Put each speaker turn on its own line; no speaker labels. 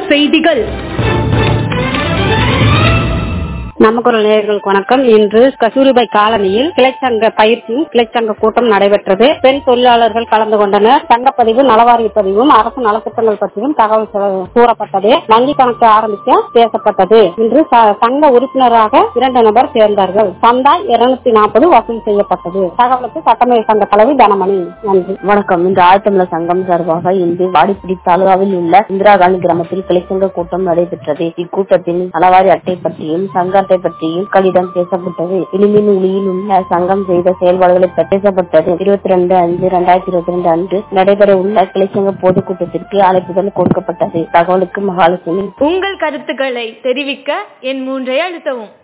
செய்திகள்
நமக்குரல் நேயர்களுக்கு வணக்கம் இன்று கஸ்தூரிபாய் காலனியில் கிளைச்சங்க பயிற்சியும் கிளைச்சங்க கூட்டம் நடைபெற்றது பெண் தொழிலாளர்கள் கலந்து கொண்டனர் சங்கப்பதிவு நலவாரிய பதிவும் அரசு நலத்திட்டங்கள் பற்றியும் தகவல் செ- கூறப்பட்டது வங்கி கணக்கு ஆரம்பிக்க பேசப்பட்டது இன்று ச- சங்க உறுப்பினராக இரண்டு நபர் சேர்ந்தார்கள் சந்தா இருநூத்தி நாற்பது வசூல் செய்யப்பட்டது தகவலுக்கு சட்டமன்ற சங்க தலைவி தனமணி நன்றி
வணக்கம் இன்று ஆழ்த்தமிழர் சங்கம் சார்பாக இன்று வாடிப்பிடி தாலுகாவில் உள்ள இந்திரா காந்தி கிராமத்தில் கிளைச்சங்க கூட்டம் நடைபெற்றது இக்கூட்டத்தில் நலவாரி அட்டை பற்றியும் சங்க அட்டை பற்றியும் மக்களிடம் பேசப்பட்டது இனிமின் ஒளியில் உள்ள சங்கம் செய்த செயல்பாடுகளை பற்றி பேசப்பட்டது இருபத்தி ரெண்டு அஞ்சு இரண்டாயிரத்தி இருபத்தி ரெண்டு அன்று நடைபெற உள்ள கிளைச்சங்க பொதுக்கூட்டத்திற்கு அழைப்புதல் கொடுக்கப்பட்டது தகவலுக்கு மகாலட்சுமி
உங்கள் கருத்துக்களை தெரிவிக்க என் மூன்றை அழுத்தவும்